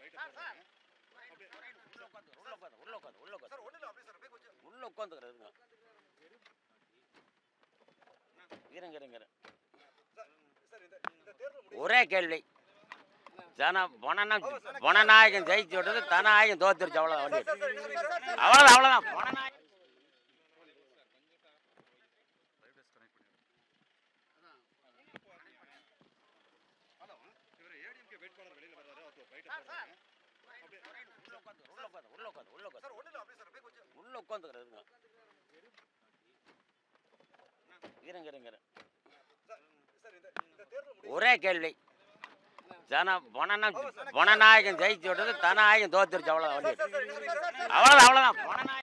உள்ள உட்காந்து உள்ள உட்காந்து உள்ள உட்காந்து சார் ஒண்ணு இல்ல அப்படியே சார் அப்படியே கொஞ்சம் உள்ள உட்காந்துக்கிறதுங்க இருங்க இருங்க இருங்க. சார் இந்த இந்த தேர்தல் முடிவு ஒரே கேள்வி ஜன பொனனா பொனநாயகன் ஜெயிச்சு விட்டது தனநாயகன் தோத்துருச்சு அவ்வளோதான் வண்டி sir sir sir sir sir அவ்வளோதான் அவ்வளோதான் பொனநாயகன் ஹலோ இவர் ஏடிஎம்கே வேட்பாளர் வெளியில வர்றாரு அவர் போயிட்டு போறாரு உள்ள உட்காந்து உள்ள உட்காந்து உள்ள உட்காந்து உள்ள உட்காந்து சார் ஒண்ணு இல்ல அப்படியே சார் அப்படியே கொஞ்சம் உள்ள உட்காந்துக்கிறதுங்க இருங்க இருங்க இருங்க. சார் சார் இந்த இந்த தேர்தல் முடிவு ஒரே கேள்வி ஜன பொனனா பொனநாயகன் ஜெயிச்சு விட்டது தனநாயகன் தோத்துருச்சு அவ்வளோதான் வண்டி சார் சார் சார் சார் அவ்வளோதான் அவ்வளோதான் பொனநாயகன்